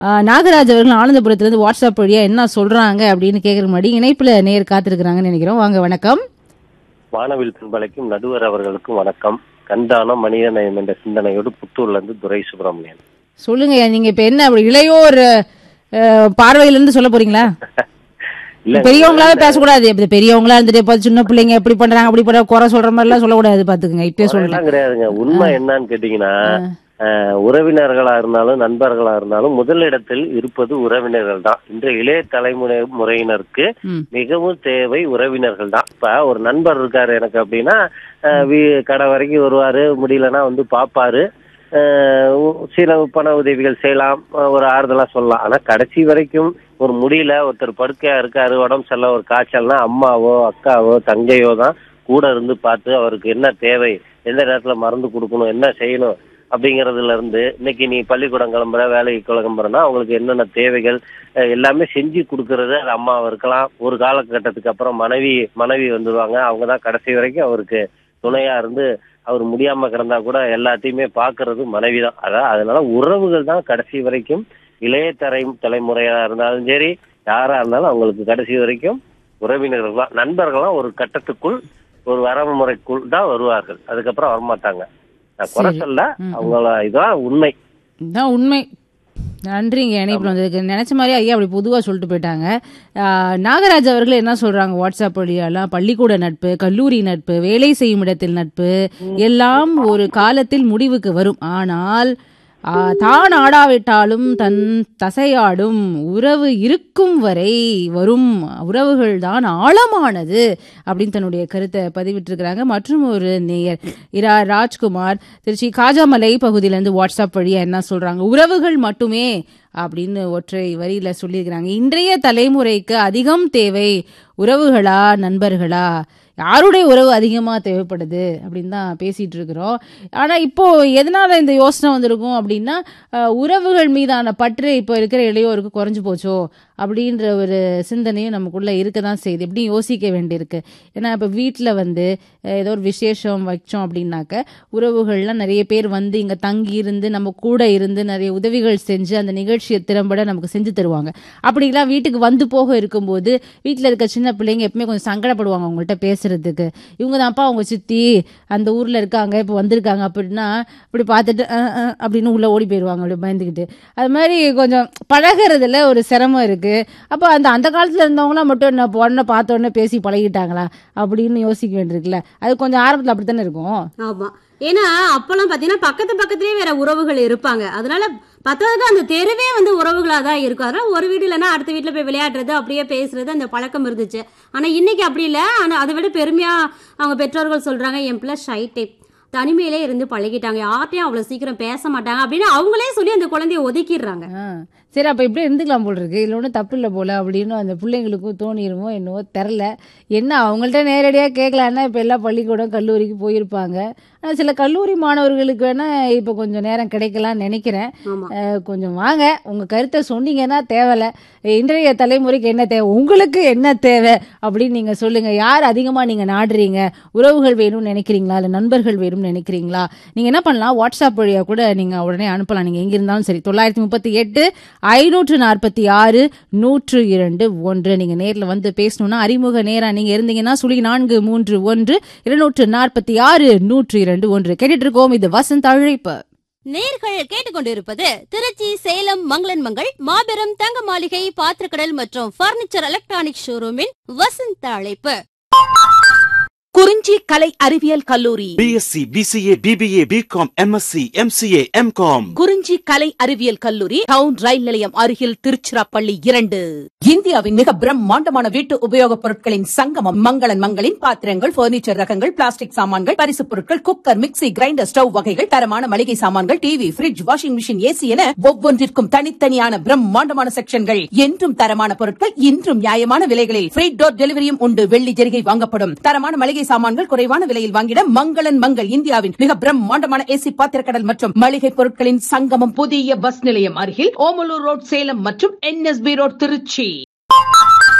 ஆஹ் நாகராஜ் அவர்கள் ஆனந்தபுரத்துலேருந்து வாட்ஸ்அப் வழியா என்ன சொல்றாங்க அப்படின்னு கேட்குற முன்னாடி இணைப்புல நேர் காத்திருக்கிறாங்கன்னு நினைக்கிறோம் வாங்க வணக்கம் வானவில் பண்பலைக்கும் நடுவர் அவர்களுக்கும் வணக்கம் கண்டானம் மனிதநேயம் என்ற சிந்தனையோடு புத்தூர்ல இருந்து துரை சுப்பிரமணியன் சொல்லுங்க நீங்க இப்ப என்ன அப்படி இளையோர் ஆஹ், பார்வையில இருந்து சொல்ல போறீங்களா இல்ல பெரியவங்களாவே பேசக்கூடாது இப்ப பெரியவங்களா இருந்துட்டு இப்ப சின்ன பிள்ளைங்க எப்படி பண்றாங்க அப்படி பண்ற குறை சொல்ற மாதிரி எல்லாம் சொல்லக்கூடாது பாத்துக்கங்க இப்பயே சொல்றேன் எல்லாம் கிடையாதுங்க உண்மை என்னன்னு கேட்டீங்கன்னா அஹ், உறவினர்களா இருந்தாலும் நண்பர்களா இருந்தாலும் முதலிடத்தில் இருப்பது உறவினர்கள் தான் இன்றைய இளைய தலைமுறை முறையினருக்கு ம். மிகவும் தேவை உறவினர்கள் தான் இப்ப ஒரு நண்பர் இருக்காரு எனக்கு அப்படின்னா அஹ், வீ- கடை வரைக்கும் வருவாரு முடியலன்னா வந்து பாப்பாரு அஹ், உ- சில பண உதவிகள் செய்யலாம் அஹ், ஒரு ஆறுதலா சொல்லலாம் ஆனா கடைசி வரைக்கும் ஒரு முடியல ஒருத்தர் படுக்கையா இருக்காரு உடம்பு சரியில்ல ஒரு காய்ச்சல்னா அம்மாவோ அக்காவோ தங்கையோ தான் கூட இருந்து பார்த்து அவருக்கு என்ன தேவை எந்த நேரத்துல மருந்து கொடுக்கணும் என்ன செய்யணும் அப்படிங்கறதுல இருந்து இன்னைக்கு நீ பள்ளிக்கூடம் கிளம்புற வேலைக்கு கிளம்புறனா அவங்களுக்கு என்னென்ன தேவைகள் அஹ், எல்லாமே செஞ்சு கொடுக்கறது அது அம்மாவா இருக்கலாம் ஒரு காலகட்டத்துக்கு அப்புறம் மனைவி மனைவி வந்துருவாங்க அவங்க தான் கடைசி வரைக்கும் அவருக்கு துணையா இருந்து அவர் முடியாம கிடந்தா கூட எல்லாத்தையுமே பாக்குறது மனைவி தான் அதான் அதனால உறவுகள் தான் கடைசி வரைக்கும் இளைய தலை தலைமுறையா இருந்தாலும் சரி யாரா இருந்தாலும் அவங்களுக்கு கடைசி வரைக்கும் உறவினர்கள் தான் நண்பர்கள்லாம் ஒரு கட்டத்துக்குள் ஒரு வரமுறைக்குள் தான் வருவார்கள் அதுக்கப்புறம் வரமாட்டாங்க நான் குறை சரி. சொல்ல ம், ம். அவங்கள இதான் உண்மை இதுதான் உண்மை நன்றிங்க இணைப்பில் வந்ததுக்கு நினைச்ச மாதிரி ஐயா அப்படி பொதுவாக சொல்லிட்டு போயிட்டாங்க ஆஹ் நாகராஜ் அவர்கள் என்ன சொல்றாங்க வாட்ஸ்அப் வழியெல்லாம் பள்ளிக்கூட நட்பு கல்லூரி நட்பு வேலை செய்யும் இடத்தில் நட்பு எல்லாம் ஒரு காலத்தில் முடிவுக்கு வரும் ஆனால் ஆஹ் தான் ஆடாவிட்டாலும் தன் தசையாடும் உறவு இருக்கும் வரை வரும் உறவுகள் தான் ஆழமானது அப்படின்னு தன்னுடைய கருத்தை பதிவிட்டிருக்கிறாங்க மற்றும் ஒரு நேயர் இரா ராஜ்குமார் திருச்சி காஜாமலை பகுதியிலேருந்து வாட்ஸ்அப் வழியா என்ன சொல்றாங்க உறவுகள் மட்டுமே அப்படின்னு ஒற்றை வரியில சொல்லியிருக்கிறாங்க இன்றைய தலைமுறைக்கு அதிகம் தேவை உறவுகளா நண்பர்களா யாருடைய உறவு அதிகமாக தேவைப்படுது அப்படின்னு தான் பேசிட்டு இருக்கிறோம் ஆனால் இப்போ எதனால இந்த யோசனை வந்திருக்கும் அப்படின்னா அஹ், உறவுகள் மீதான பற்று இப்போ இருக்கிற இளையோருக்கு குறைஞ்சு போச்சோ அப்படின்ற ஒரு சிந்தனையும் நமக்குள்ள இருக்க தான் செய்யுது எப்படி யோசிக்க வேண்டியிருக்கு ஏன்னா இப்போ வீட்டில் வந்து அஹ், ஏதோ ஒரு விசேஷம் வச்சோம் அப்படின்னாக்க உறவுகள்லாம் நிறைய பேர் வந்து இங்கே தங்கி இருந்து நம்ம கூட இருந்து நிறைய உதவிகள் செஞ்சு அந்த நிகழ்ச்சியை திறம்பட நமக்கு செஞ்சு தருவாங்க அப்படிலாம் வீட்டுக்கு வந்து போக இருக்கும்போது வீட்டில் இருக்க சின்ன பிள்ளைங்க எப்பவுமே கொஞ்சம் சங்கடப்படுவாங்க அவங்கள்ட்ட பேசுறதுக்கு இவங்க தான்ப்பா அவங்க சித்தி அந்த ஊரில் இருக்காங்க இப்போ வந்திருக்காங்க அப்படின்னா இப்படி பார்த்துட்டு அஹ், அஹ் அப்படின்னு உள்ளே ஓடி போயிடுவாங்க அப்படி பயந்துக்கிட்டு அது மாதிரி கொஞ்சம் பழகுறதுல ஒரு சிரமம் இருக்கு அப்போ அந்த அந்த காலத்தில் இருந்தவங்களாம் மட்டும் என்ன பொண்ணை பார்த்த உடனே பேசி பழகிட்டாங்களா அப்படின்னு யோசிக்க வேண்டியிருக்குல்ல அது கொஞ்சம் ஆரம்பத்தில் அப்படி தானே இருக்கும் ஆமா ஏன்னா அப்பெல்லாம் பாத்தீங்கன்னா பக்கத்து பக்கத்துலயே வேற உறவுகள் இருப்பாங்க அதனால பத்தாவது அந்த தெருவே வந்து உறவுகளா தான் இருக்கும் அதனால ஒரு வீடு இல்லைன்னா அடுத்த வீட்டுல போய் விளையாடுறது அப்படியே பேசுறது அந்த பழக்கம் இருந்துச்சு ஆனா இன்னைக்கு அப்படி இல்லை ஆனா அதை விட பெருமையா அவங்க பெற்றோர்கள் சொல்றாங்க என் பிள்ளை ஷை டைப் தனிமையிலே இருந்து பழகிட்டாங்க யார்ட்டையும் அவ்வளவு சீக்கிரம் பேச மாட்டாங்க அப்படின்னு அவங்களே சொல்லி அந்த குழந்தைய ஒதுக்கிடுறாங்க ஆ சரி அப்போ இப்படியே இருந்துக்கலாம் போல் இருக்கு இதில் ஒன்றும் தப்பு இல்லை போல அப்படின்னு அந்த பிள்ளைங்களுக்கும் தோணிருமோ என்னவோ தெரில என்ன அவங்கள்ட்ட நேரடியாக கேட்கலான்னா இப்போ எல்லாம் பள்ளிக்கூடம் கல்லூரிக்கு போயிருப்பாங்க ஆனால் சில கல்லூரி மாணவர்களுக்கு வேணால் இப்போ கொஞ்சம் நேரம் கிடைக்கலாம்னு நினைக்கிறேன் ஆமா அஹ், கொஞ்சம் வாங்க உங்கள் கருத்தை சொன்னீங்கன்னா தேவையில்ல இன்றைய தலைமுறைக்கு என்ன தேவை உங்களுக்கு என்ன தேவை அப்படின்னு நீங்கள் சொல்லுங்கள் யார் அதிகமாக நீங்கள் நாடுறீங்க உறவுகள் வேணும்னு நினைக்கிறீங்களா இல்லை நண்பர்கள் வேணும்னு நினைக்கிறீங்களா நீங்கள் என்ன பண்ணலாம் வாட்ஸ்அப் வழியாக கூட நீங்கள் உடனே அனுப்பலாம் நீங்கள் எங்கே இருந்தாலும் சரி தொள்ளாயிரத்தி முப்பத்தி எட்டு ஐநூற்று நாற்பத்தி ஆறு நூற்று இரண்டு ஒன்று நீங்கள் நேரில் வந்து பேசணும்னா அறிமுக நேராக நீங்கள் இருந்தீங்கன்னா சுழி நான்கு மூன்று ஒன்று இருநூற்று நாற்பத்தி ஆறு நூற்று இரண்டு ஒன்று கேட்டுட்டு இருக்கோம் இது வசந்த் அழைப்பு நேர்கள் கேட்டுக்கொண்டிருப்பது திருச்சி சேலம் மங்களன் மங்கள் மாபெரும் தங்க மாளிகை பாத்திரக்கடல் மற்றும் பர்னிச்சர் எலக்ட்ரானிக் ஷோரூமின் வசந்த அழைப்பு குறிஞ்சி கலை அறிவியல் கல்லூரி BSc BCA BBA BCom MSc MCA MCom Kurinji கலை அறிவியல் கல்லூரி டவுன் ரயில் நிலையம் அருகில் திருச்சிராப்பள்ளி இரண்டு இந்தியாவின் மிக பிரம்மாண்டமான வீட்டு உபயோகப் பொருட்களின் சங்கமம் மங்களன் மங்களின் பாத்திரங்கள் பர்னிச்சர் ரகங்கள் பிளாஸ்டிக் சாமான்கள் பரிசுப் பொருட்கள் குக்கர் மிக்ஸி கிரைண்டர் ஸ்டவ் வகைகள் தரமான மளிகை சாமான்கள் TV fridge washing machine AC என ஒவ்வொன்றிற்கும் தனித்தனியான பிரம்மாண்டமான செக்ஷன்கள் என்றும் தரமான பொருட்கள் இன்றும் நியாயமான விலைகளில் ஃப்ரீ டோர் டெலிவரியும் உண்டு வெள்ளி ஜெரிகை வாங்கப்படும் தரமான மளிகை சாமான்கள் குறைவான விலையில் வாங்கிட மங்களன் மங்கள் இந்தியாவின் மிக பிரம்மாண்டமான ஏசி பாத்திரக்கடல் மற்றும் மளிகை பொருட்களின் சங்கமம் புதிய பஸ் நிலையம் அருகில் ஓமலூர் ரோட் சேலம் மற்றும் என்எஸ்பி ரோட் திருச்சி